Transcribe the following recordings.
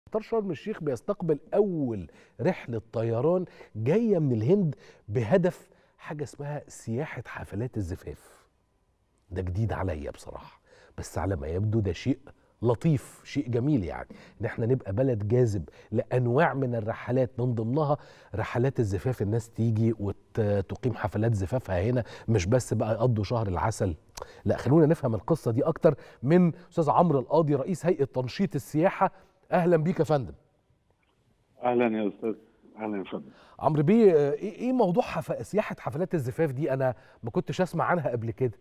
مطار شرم الشيخ بيستقبل أول رحلة طيران جاية من الهند بهدف حاجة اسمها سياحة حفلات الزفاف ده جديد عليا بصراحة بس على ما يبدو ده شيء لطيف شيء جميل يعني ان احنا نبقى بلد جاذب لانواع من الرحلات من ضمنها رحلات الزفاف الناس تيجي وتقيم حفلات زفافها هنا مش بس بقى يقضوا شهر العسل لا خلونا نفهم القصه دي اكتر من استاذ عمرو القاضي رئيس هيئه تنشيط السياحه اهلا بيك يا فندم اهلا يا استاذ اهلا يا فندم عمرو بيه آه، ايه إيه موضوع حف... سياحه حفلات الزفاف دي انا ما كنتش اسمع عنها قبل كده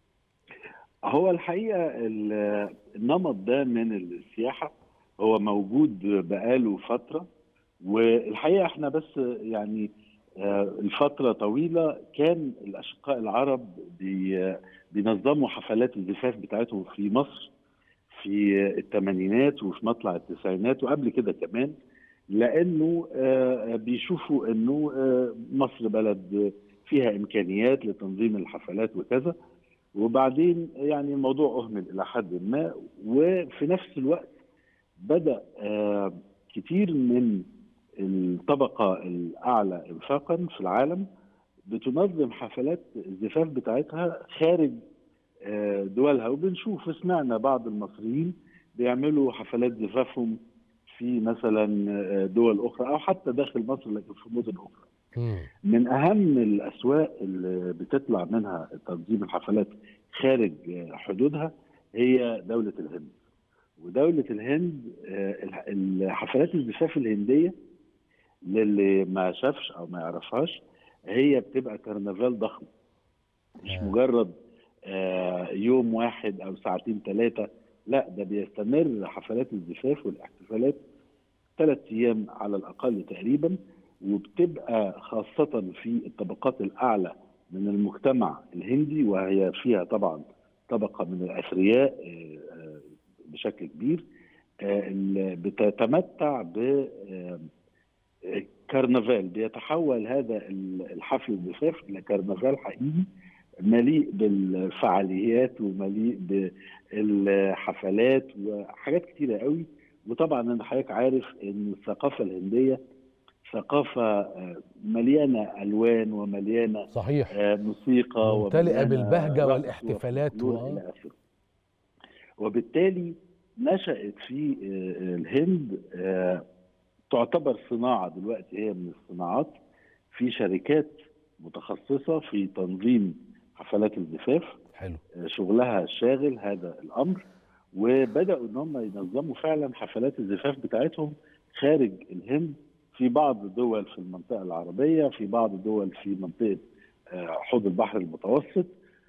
هو الحقيقه ال- النمط ده من السياحه هو موجود بقاله فتره والحقيقه احنا بس يعني آه، الفتره طويله كان الاشقاء العرب بي- بينظموا حفلات الزفاف بتاعتهم في مصر في الثمانينات وفي مطلع التسعينات وقبل كده كمان لانه آه، بيشوفوا انه آه، مصر بلد فيها امكانيات لتنظيم الحفلات وكذا وبعدين يعني الموضوع اهمل الى حد ما وفي نفس الوقت بدا آه، كتير من الطبقه الاعلى انفاقا في العالم بتنظم حفلات الزفاف بتاعتها خارج آه، دولها وبنشوف سمعنا بعض المصريين بيعملوا حفلات زفافهم في مثلا آه، دول اخرى او حتى داخل مصر لكن في مدن اخرى مم. من اهم الاسواق اللي بتطلع منها تنظيم الحفلات خارج حدودها هي دوله الهند ودوله الهند آه، الح- الحفلات الزفاف الهنديه للي ما شافش او ما يعرفهاش هي بتبقى كرنفال ضخم مش آه. مجرد آه، يوم واحد او ساعتين ثلاثه لا ده بيستمر حفلات الزفاف والاحتفالات ثلاث ايام على الاقل تقريبا وبتبقى خاصة في الطبقات الأعلى من المجتمع الهندي وهي فيها طبعا طبقة من الأثرياء آه، آه، بشكل كبير آه، اللي بتتمتع ب آه، آه، كرنفال بيتحول هذا ال- الحفل الزفاف إلى كرنفال حقيقي مليء بالفعاليات ومليء بالحفلات وحاجات كتيرة قوي وطبعا انا حضرتك عارف ان الثقافه الهنديه ثقافه آه، مليانه الوان ومليانه صحيح آه، موسيقى ممتلئة ومليانة بالبهجة رقص والاحتفالات وفلكلور و- إلى آخره. وبالتالي نشأت في آه، الهند آه، تعتبر صناعة دلوقتي هي من الصناعات في شركات متخصصة في تنظيم حفلات الزفاف حلو شغلها شاغل هذا الامر وبداوا ان هم ينظموا فعلا حفلات الزفاف بتاعتهم خارج الهند في بعض الدول في المنطقه العربيه في بعض الدول في منطقه آه، حوض البحر المتوسط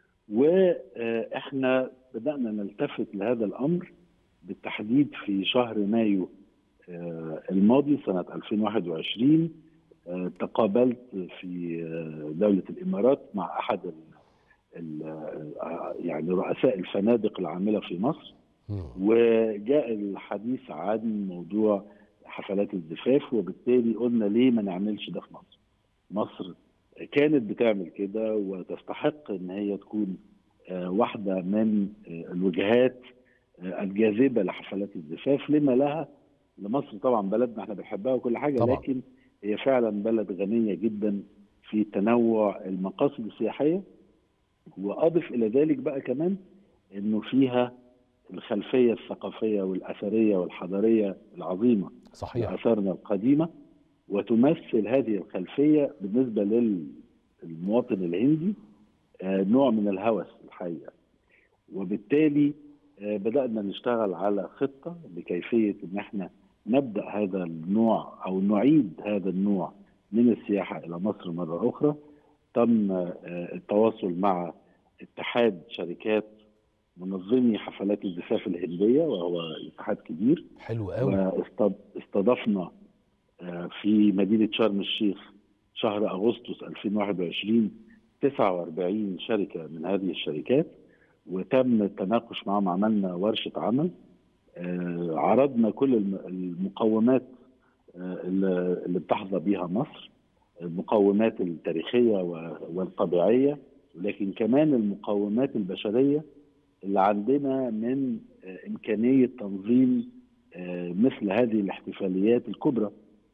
واحنا بدانا نلتفت لهذا الامر بالتحديد في شهر مايو آه، الماضي سنه 2021 آه، تقابلت في آه، دوله الامارات مع احد ال- ال- يعني رؤساء الفنادق العامله في مصر مم. وجاء الحديث عن موضوع حفلات الزفاف وبالتالي قلنا ليه ما نعملش ده في مصر مصر كانت بتعمل كده وتستحق ان هي تكون آه، واحده من آه، الوجهات آه، الجاذبه لحفلات الزفاف لما لها لمصر طبعا بلدنا احنا بنحبها وكل حاجه طبعا. لكن هي فعلا بلد غنيه جدا في تنوع المقاصد السياحيه واضف الى ذلك بقى كمان انه فيها الخلفيه الثقافيه والاثريه والحضاريه العظيمه صحيح لاثارنا القديمه وتمثل هذه الخلفيه بالنسبه للمواطن الهندي آه، نوع من الهوس الحقيقه وبالتالي آه، بدانا نشتغل على خطه بكيفيه ان احنا نبدا هذا النوع او نعيد هذا النوع من السياحه الى مصر مره اخرى تم آه، التواصل مع اتحاد شركات منظمي حفلات الزفاف الهنديه وهو اتحاد كبير حلو قوي واستضفنا آه، في مدينه شرم الشيخ شهر اغسطس 2021 49 شركه من هذه الشركات وتم التناقش معهم عملنا ورشه عمل آه، عرضنا كل الم- المقومات آه، اللي اللي بتحظى بها مصر المقومات التاريخيه و- والطبيعيه ولكن كمان المقومات البشريه اللي عندنا من آه، امكانيه تنظيم آه، مثل هذه الاحتفاليات الكبرى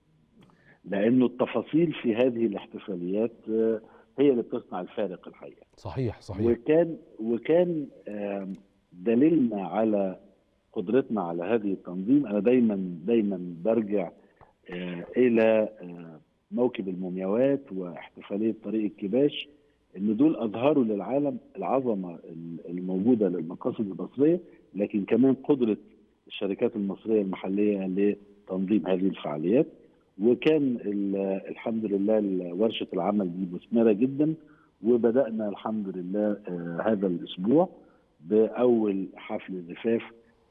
لانه التفاصيل في هذه الاحتفاليات آه، هي اللي بتصنع الفارق الحقيقه صحيح صحيح وكان وكان آم، دليلنا على قدرتنا على هذه التنظيم انا دايما دايما برجع آه، الى آه، موكب المومياوات واحتفاليه طريق الكباش ان دول اظهروا للعالم العظمه الموجوده للمقاصد المصريه لكن كمان قدره الشركات المصريه المحليه لتنظيم هذه الفعاليات وكان ال- الحمد لله ورشه العمل دي مثمره جدا وبدانا الحمد لله آه، هذا الاسبوع باول حفل زفاف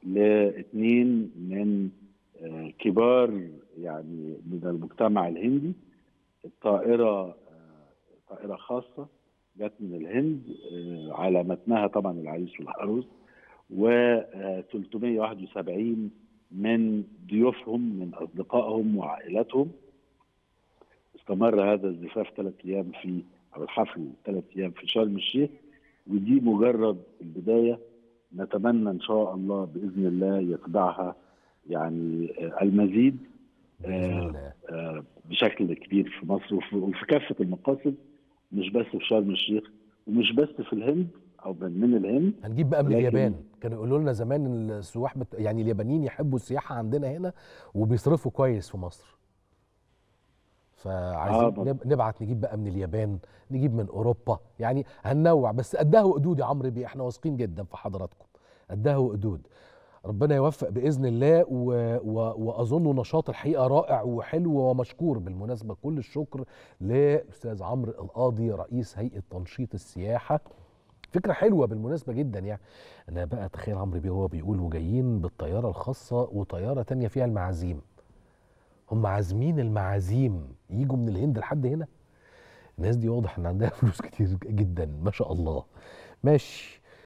لاثنين من آه، كبار يعني من المجتمع الهندي الطائره آه، طائره خاصه جت من الهند آه، على متنها طبعا العريس والعروس و آه، 371 من ضيوفهم من اصدقائهم وعائلاتهم استمر هذا الزفاف ثلاث ايام في او الحفل ثلاث ايام في شرم الشيخ ودي مجرد البدايه نتمنى ان شاء الله باذن الله يتبعها يعني آه، المزيد باذن آه، الله آه، بشكل كبير في مصر وفي وفي كافه المقاصد مش بس في شرم الشيخ ومش بس في الهند او من من الهند هنجيب بقى من ولكن- اليابان كانوا يقولوا لنا زمان إن السواح بت... يعني اليابانيين يحبوا السياحه عندنا هنا وبيصرفوا كويس في مصر فعايزين آه، نب... نبعت نجيب بقى من اليابان نجيب من اوروبا يعني هننوع بس قدها وقدود يا عمرو بيه احنا واثقين جدا في حضراتكم قدها وقدود ربنا يوفق باذن الله و... و... واظن نشاط الحقيقه رائع وحلو ومشكور بالمناسبه كل الشكر لاستاذ عمرو القاضي رئيس هيئه تنشيط السياحه فكره حلوه بالمناسبه جدا يعني انا بقى تخيل عمرو بيه هو بيقول وجايين بالطياره الخاصه وطياره تانية فيها المعازيم هم عازمين المعازيم يجوا من الهند لحد هنا الناس دي واضح ان عندها فلوس كتير جدا ما شاء الله ماشي